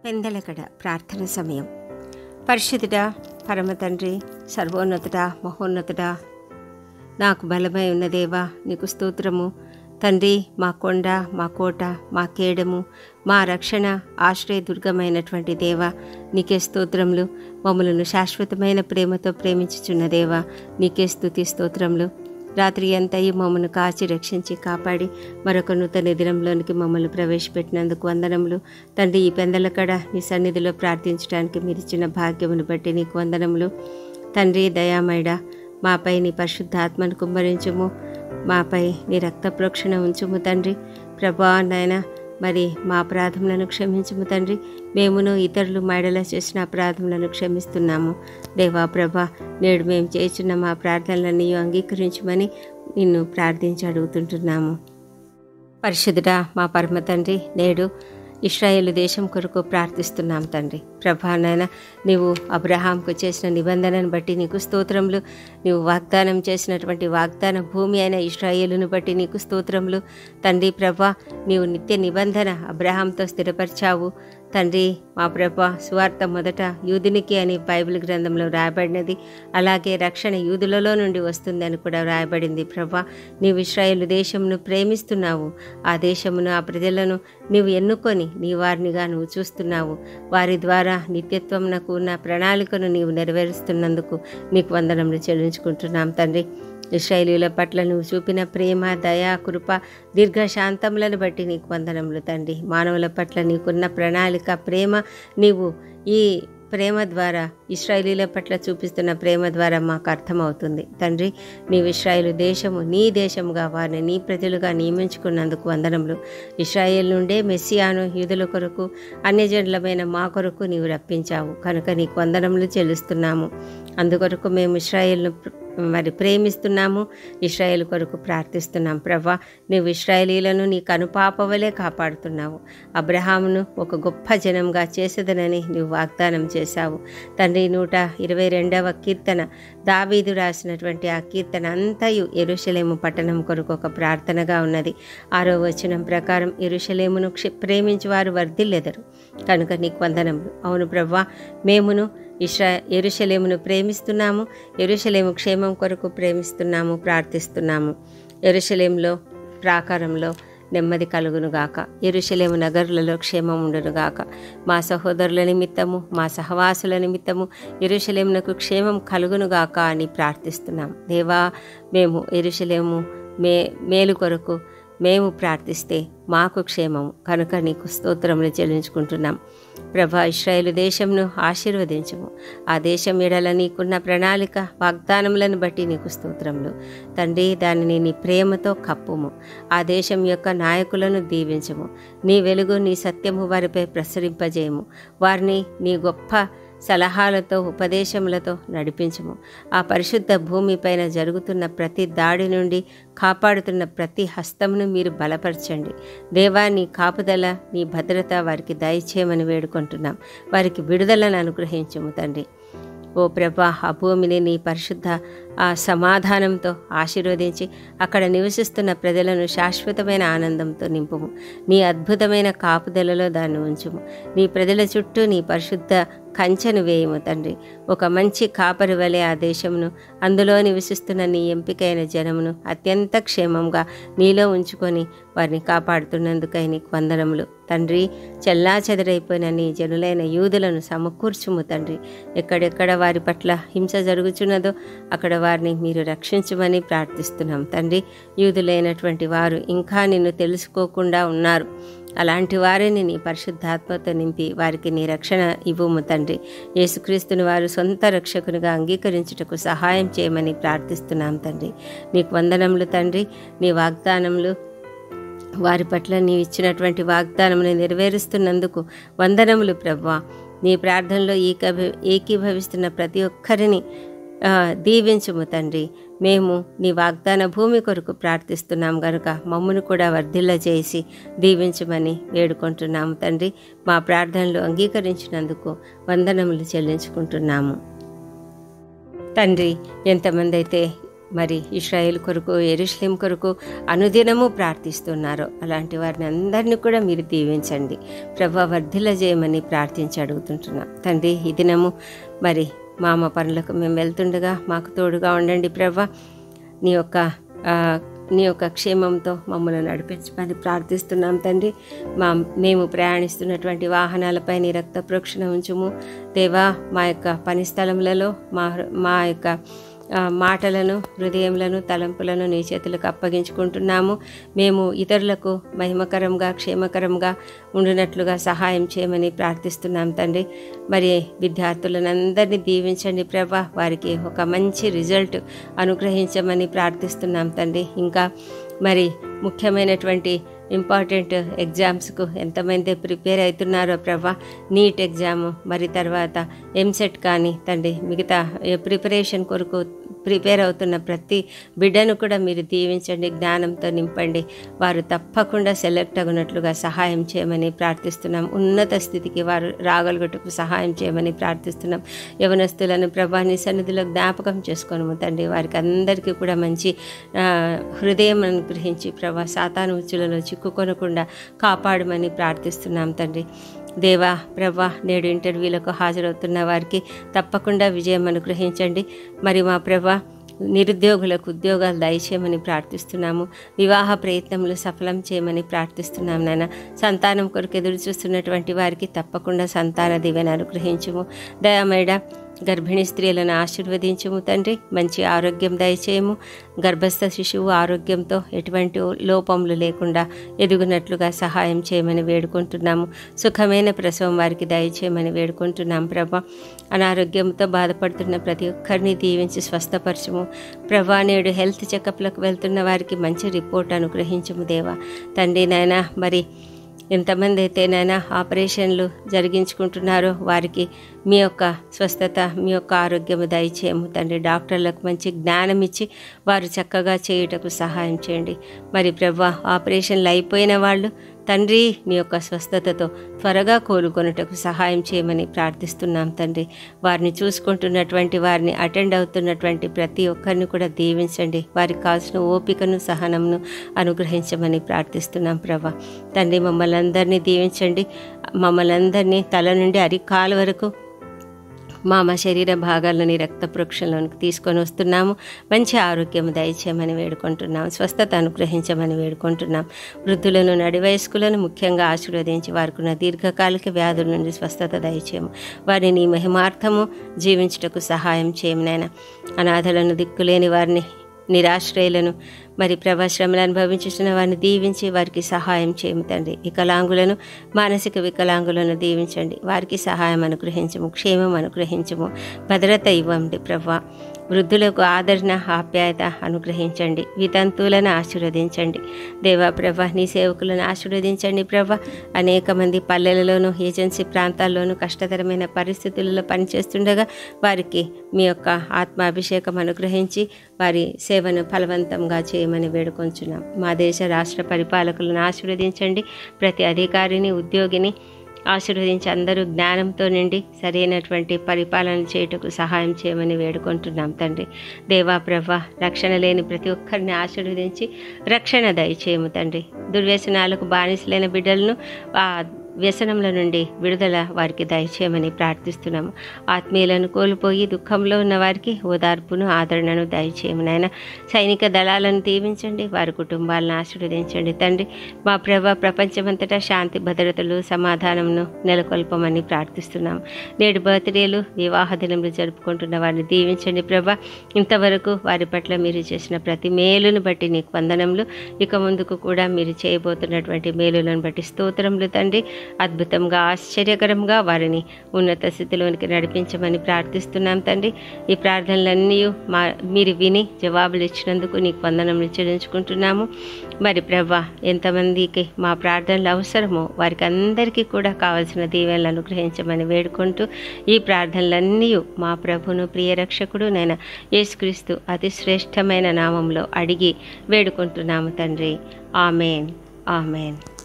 పెందలకడ ప్రార్థన సమయం పరిశుద్ధుడా పరమ తండ్రి సర్వోన్నతుడా మహోన్నతుడా నాకు బలమై ఉన్న దేవా నీకు స్తోత్రము తండ్రి మా కొండ మా కోట మా కేడము మా రక్షణ ఆశ్రయదుర్గమైనటువంటి దేవ నీకే స్తోత్రములు మమ్మలను శాశ్వతమైన ప్రేమతో ప్రేమించుచున్న దేవా నీకే స్తుతి స్తోత్రములు రాత్రి అంతయు మమ్మను కాచి రక్షించి కాపాడి మరొక నూతన దినంలోనికి మమ్మల్ని ప్రవేశపెట్టినందుకు వందనములు తండ్రి ఈ పెందలకడ నీ సన్నిధిలో ప్రార్థించడానికి మీరు ఇచ్చిన భాగ్యమును బట్టి నీకు వందనములు తండ్రి దయామయుడా మాపై నీ పరిశుద్ధాత్మను కుమ్మరించుము మాపై నీ రక్త ప్రోక్షణ ఉంచుము తండ్రి ప్రభా నాయన మరి మా అపరాధములను క్షమించుము తండ్రి మేమును ఇతరులు మైడల చేసిన అపరాధములను క్షమిస్తున్నాము దేవా ప్రభా నేడు మేము చేస్తున్న మా ప్రార్థనలన్నీ అంగీకరించమని నిన్ను ప్రార్థించి అడుగుతుంటున్నాము పరిశుద్ధుడా మా పరమ తండ్రి నేడు ఇస్రాయేల్ దేశం కొరకు ప్రార్థిస్తున్నాం తండ్రి ప్రభా నాయన నీవు అబ్రహాంకు చేసిన నిబంధనను బట్టి నీకు స్తోత్రములు నీవు వాగ్దానం చేసినటువంటి వాగ్దాన భూమి అయిన ఇస్రాయేలును బట్టి నీకు స్తోత్రములు తండ్రి ప్రభా నీవు నిత్య నిబంధన అబ్రహాంతో స్థిరపరిచావు తండ్రి మా ప్రభ సువార్త మొదట యూదునికి అని బైబిల్ గ్రంథంలో రాయబడినది అలాగే రక్షణ యూదులలో నుండి వస్తుందని కూడా రాయబడింది ప్రభా నీవు ఇస్రాయేల్ దేశమును ప్రేమిస్తున్నావు ఆ దేశమును ఆ ప్రజలను నీవు ఎన్నుకొని నీ వారినిగా నువ్వు చూస్తున్నావు వారి ద్వారా నిత్యత్వంనకు ఉన్న ప్రణాళికను నీవు నెరవేరుస్తున్నందుకు నీకు వందనములు చెల్లించుకుంటున్నాం తండ్రి ఇస్రాయేలీల పట్ల నువ్వు చూపిన ప్రేమ దయా కృప దీర్ఘశాంతములను బట్టి నీకు వందనములు తండ్రి మానవుల పట్ల నీకున్న ప్రణాళిక ప్రేమ నీవు ఈ ప్రేమ ద్వారా ఇస్రాయేలీల పట్ల చూపిస్తున్న ప్రేమ ద్వారా మాకు అర్థమవుతుంది తండ్రి నీవు ఇస్రాయేలు దేశము నీ దేశముగా వారిని నీ ప్రజలుగా నియమించుకున్నందుకు వందనములు ఇస్రాయేల్ నుండే మెస్సియాను యూదుల కొరకు అన్యజనులమైన మా కొరకు నీవు రప్పించావు కనుక నీకు వందనములు చెల్లిస్తున్నాము అందుకొరకు మేము ఇస్రాయేల్ను మరి ప్రేమిస్తున్నాము ఇస్రాయేల్ కొరకు ప్రార్థిస్తున్నాం ప్రభా నీవు ఇస్రాయేలీలను నీ కనుపాపవలే కాపాడుతున్నావు అబ్రహామును ఒక గొప్ప జనంగా చేసేదనని నీవు వాగ్దానం చేశావు తండ్రి నూట ఇరవై రెండవ కీర్తన దావీదు రాసినటువంటి ఆ కీర్తన అంతయు ఎరుషలేము పట్టణం కొరకు ఒక ప్రార్థనగా ఉన్నది ఆరో వచనం ప్రకారం ఎరుషలేమును క్షి ప్రేమించి వారు వర్ధిల్లెదరు కనుక నీకు వందనములు అవును ప్రభా మేమును ఇష్రా ఎరుషలేమును ప్రేమిస్తున్నాము ఎరుషలేము క్షేమం కొరకు ప్రేమిస్తున్నాము ప్రార్థిస్తున్నాము ఎరుషలేంలో ప్రాకారంలో నెమ్మది కలుగునుగాక ఎరుషలేము నగరులలో క్షేమం ఉండునుగాక మా సహోదరుల నిమిత్తము మా సహవాసుల నిమిత్తము ఎరుషలేమునకు క్షేమం కలుగునుగాక అని ప్రార్థిస్తున్నాం దేవా మేము ఎరుషలేము మే మేలు కొరకు మేము ప్రార్థిస్తే మాకు క్షేమము కనుక నీకు స్తోత్రములు చెల్లించుకుంటున్నాం ప్రభా ఇస్రాయేల్ దేశంను ఆశీర్వదించము ఆ దేశం ఎడల నీకున్న ప్రణాళిక వాగ్దానములను బట్టి నీకు స్తోత్రములు తండ్రి దానిని నీ ప్రేమతో కప్పుము ఆ దేశం యొక్క నాయకులను దీవించము నీ వెలుగు నీ సత్యము వారిపై ప్రసరింపజేయము వారిని నీ గొప్ప సలహాలతో ఉపదేశములతో నడిపించము ఆ పరిశుద్ధ భూమిపైన జరుగుతున్న ప్రతి దాడి నుండి కాపాడుతున్న ప్రతి హస్తమును మీరు బలపరచండి దేవా నీ కాపుదల నీ భద్రత వారికి దయచేయమని వేడుకుంటున్నాం వారికి విడుదలను అనుగ్రహించము తండ్రి ఓ ప్రభా ఆ భూమిని నీ పరిశుద్ధ ఆ సమాధానంతో ఆశీర్వదించి అక్కడ నివసిస్తున్న ప్రజలను శాశ్వతమైన ఆనందంతో నింపుము నీ అద్భుతమైన కాపుదలలో దాన్ని ఉంచుము నీ ప్రజల చుట్టూ నీ పరిశుద్ధ కంచెను వేయము తండ్రి ఒక మంచి కాపరి వలె ఆ దేశమును అందులో నివసిస్తున్న నీ ఎంపికైన జనమును అత్యంత క్షేమంగా నీలో ఉంచుకొని వారిని కాపాడుతున్నందుకై నీకు వందనములు తండ్రి చెల్లా చెదరైపోయిన నీ జనులైన యూదులను సమకూర్చుము తండ్రి ఎక్కడెక్కడ వారి పట్ల హింస జరుగుచున్నదో అక్కడ వారిని మీరు రక్షించమని ప్రార్థిస్తున్నాం తండ్రి యూదులైనటువంటి వారు ఇంకా నిన్ను తెలుసుకోకుండా ఉన్నారు అలాంటి వారిని నీ పరిశుద్ధాత్మతో నింపి వారికి నీ రక్షణ ఇవ్వము తండ్రి యేసుక్రీస్తుని వారు సొంత రక్షకునిగా అంగీకరించుటకు సహాయం చేయమని ప్రార్థిస్తున్నాం తండ్రి నీకు వందనములు తండ్రి నీ వాగ్దానములు వారి పట్ల నీవు ఇచ్చినటువంటి వాగ్దానమును నెరవేరుస్తున్నందుకు వందనములు ప్రవ్వా నీ ప్రార్థనలో ఏకభ ఏకీభవిస్తున్న ప్రతి ఒక్కరిని దీవించుము తండ్రి మేము నీ వాగ్దాన భూమి కొరకు ప్రార్థిస్తున్నాం గనుక మమ్మను కూడా వర్ధిల్ల చేసి దీవించమని వేడుకుంటున్నాము తండ్రి మా ప్రార్థనలు అంగీకరించినందుకు వందనములు చెల్లించుకుంటున్నాము తండ్రి ఎంతమంది అయితే మరి ఇస్రాయేల్ కొరకు ఎరుశ్లేం కొరకు అనుదినము ప్రార్థిస్తున్నారు అలాంటి వారిని అందరినీ కూడా మీరు దీవించండి ప్రభా వర్ధిల్ల చేయమని ప్రార్థించి అడుగుతుంటున్నాం తండ్రి ఈ దినము మరి మామ పనులకు మేము వెళ్తుండగా మాకు తోడుగా ఉండండి ప్రభా నీ యొక్క ఆ, నీ యొక్క క్షేమంతో మమ్మల్ని నడిపించమని ప్రార్థిస్తున్నాం తండ్రి మా మేము ప్రయాణిస్తున్నటువంటి వాహనాలపై నీ రక్త ప్రోక్షణ ఉంచుము దేవా మా యొక్క పని స్థలములలో మా మా యొక్క ఆ, మాటలను హృదయములను తలంపులను నీ చేతులకు అప్పగించుకుంటున్నాము మేము ఇతరులకు మహిమకరంగా క్షేమకరంగా ఉండినట్లుగా సహాయం చేయమని ప్రార్థిస్తున్నాం తండ్రి మరి విద్యార్థులను అందరినీ దీవించండి ప్రభా వారికి ఒక మంచి రిజల్ట్ అనుగ్రహించమని ప్రార్థిస్తున్నాం తండ్రి ఇంకా మరి ముఖ్యమైనటువంటి ఇంపార్టెంట్ ఎగ్జామ్స్కు ఎంతమంది ప్రిపేర్ అవుతున్నారో ప్రభా నీట్ ఎగ్జామ్ మరి తర్వాత ఎంసెట్ కానీ తండ్రి మిగతా ప్రిపరేషన్ కొరకు ప్రిపేర్ అవుతున్న ప్రతి బిడ్డను కూడా మీరు దీవించండి జ్ఞానంతో నింపండి వారు తప్పకుండా సెలెక్ట్ అగునట్లుగా సహాయం చేయమని ప్రార్థిస్తున్నాం ఉన్నత స్థితికి వారు రాగలుగుటకు సహాయం చేయమని ప్రార్థిస్తున్నాం యవనస్తులను ప్రభాని సన్నిధిలో జ్ఞాపకం చేసుకొని తండ్రి వారికి అందరికీ కూడా మంచి ఆ, హృదయం అనుగ్రహించి ప్రభా సాతాను ఉచ్చులలో చిక్కుకొనకుండా కాపాడమని ప్రార్థిస్తున్నాం తండ్రి దేవా ప్రభా నేడు ఇంటర్వ్యూలకు హాజరవుతున్న వారికి తప్పకుండా విజయం అనుగ్రహించండి మరి మా ప్రభా నిరుద్యోగులకు ఉద్యోగాలు దయచేయమని ప్రార్థిస్తున్నాము వివాహ ప్రయత్నములు సఫలం చేయమని ప్రార్థిస్తున్నాం నాయన సంతానం కొరకు ఎదురు చూస్తున్నటువంటి వారికి తప్పకుండా సంతాన దీవెన అనుగ్రహించుము దయామేడ గర్భిణీ స్త్రీలను ఆశీర్వదించుము తండ్రి మంచి ఆరోగ్యం దయచేయము గర్భస్థ శిశువు ఆరోగ్యంతో ఎటువంటి లోపములు లేకుండా ఎదుగునట్లుగా సహాయం చేయమని వేడుకుంటున్నాము సుఖమైన ప్రసవం వారికి దయచేయమని వేడుకుంటున్నాం ప్రభా అనారోగ్యంతో బాధపడుతున్న ప్రతి ఒక్కరిని దీవించి స్వస్థపరచము ప్రభా నేడు హెల్త్ చెకప్లకు వెళ్తున్న వారికి మంచి రిపోర్ట్ అనుగ్రహించము దేవా తండ్రి నాయన మరి ఎంతమంది అయితేనైనా ఆపరేషన్లు జరిగించుకుంటున్నారో వారికి మీ యొక్క స్వస్థత మీ యొక్క ఆరోగ్యము దయచేయము తండ్రి డాక్టర్లకు మంచి జ్ఞానం ఇచ్చి వారు చక్కగా చేయుటకు సహాయం చేయండి మరి ప్రభా ఆపరేషన్లు అయిపోయిన వాళ్ళు తండ్రి నీ యొక్క స్వస్థతతో త్వరగా కోలుకొనుటకు సహాయం చేయమని ప్రార్థిస్తున్నాం తండ్రి వారిని చూసుకుంటున్నటువంటి వారిని అటెండ్ అవుతున్నటువంటి ప్రతి ఒక్కరిని కూడా దీవించండి వారికి కావాల్సిన ఓపికను సహనంను అనుగ్రహించమని ప్రార్థిస్తున్నాం ప్రభా తండ్రి మమ్మల్ని అందరినీ దీవించండి మమ్మల్ని అందరినీ తల నుండి అరికాల వరకు మా మా శరీర భాగాలని రక్త పరీక్షలోనికి తీసుకొని వస్తున్నాము మంచి ఆరోగ్యం దయచేయమని వేడుకుంటున్నాం స్వస్థత అనుగ్రహించమని వేడుకుంటున్నాం వృద్ధులను నడివయస్కులను ముఖ్యంగా ఆశీర్వదించి వారికి ఉన్న దీర్ఘకాలిక వ్యాధుల నుండి స్వస్థత దయచేయము వారిని మహిమార్థము జీవించుటకు సహాయం చేయమనైనా అనాథలను దిక్కులేని వారిని నిరాశ్రయులను మరి ప్రభాశ్రమలు అనుభవించుతున్న వారిని దీవించి వారికి సహాయం చేయము తండ్రి వికలాంగులను మానసిక వికలాంగులను దీవించండి వారికి సహాయం అనుగ్రహించము క్షేమం అనుగ్రహించము భద్రత ఇవ్వండి ప్రభా వృద్ధులకు ఆదరణ ఆప్యాయత అనుగ్రహించండి వితంతువులను ఆశీర్వదించండి దేవా ప్రభ నీ సేవకులను ఆశీర్వదించండి ప్రభ అనేక మంది పల్లెలలోనూ ఏజెన్సీ ప్రాంతాల్లోనూ కష్టతరమైన పరిస్థితులలో పనిచేస్తుండగా వారికి మీ యొక్క ఆత్మాభిషేకం అనుగ్రహించి వారి సేవను ఫలవంతంగా చేయమని వేడుకొంచున్నాం మా దేశ రాష్ట్ర పరిపాలకులను ఆశీర్వదించండి ప్రతి అధికారిని ఉద్యోగిని ఆశీర్వదించి అందరూ జ్ఞానంతో నిండి సరైనటువంటి పరిపాలన చేయుటకు సహాయం చేయమని వేడుకుంటున్నాం తండ్రి దేవా ప్రభ రక్షణ లేని ప్రతి ఒక్కరిని ఆశీర్వదించి రక్షణ దయచేయము తండ్రి దుర్వ్యసనాలకు బానిసలైన బిడ్డలను ఆ వ్యసనముల నుండి విడుదల వారికి దయచేయమని ప్రార్థిస్తున్నాము ఆత్మీయులను కోల్పోయి దుఃఖంలో ఉన్న వారికి ఓదార్పును ఆదరణను దయచేయము నాయన సైనిక దళాలను దీవించండి వారి కుటుంబాలను ఆశీర్వదించండి తండ్రి మా ప్రభ ప్రపంచమంతటా శాంతి భద్రతలు సమాధానమును నెలకొల్పమని ప్రార్థిస్తున్నాము నేడు బర్త్డేలు వివాహ దినములు జరుపుకుంటున్న వారిని దీవించండి ప్రభ ఇంతవరకు వారి పట్ల మీరు చేసిన ప్రతి మేలును బట్టి నీకు వందనములు ఇక ముందుకు కూడా మీరు చేయబోతున్నటువంటి మేలులను బట్టి స్తోత్రములు తండ్రి అద్భుతంగా ఆశ్చర్యకరంగా వారిని ఉన్నత స్థితిలోనికి నడిపించమని ప్రార్థిస్తున్నాం తండ్రి ఈ ప్రార్థనలన్నీ మా మీరు విని జవాబులు ఇచ్చినందుకు నీకు వందనములు చెల్లించుకుంటున్నాము మరి ప్రభా ఎంతమందికి మా ప్రార్థనలు అవసరమో వారికి అందరికీ కూడా కావలసిన దీవెనలు అనుగ్రహించమని వేడుకుంటూ ఈ ప్రార్థనలన్నీ మా ప్రభును ప్రియ రక్షకుడు నేను యేసుక్రీస్తు అతి శ్రేష్టమైన నామంలో అడిగి వేడుకుంటున్నాము తండ్రి ఆమెన్ ఆమెన్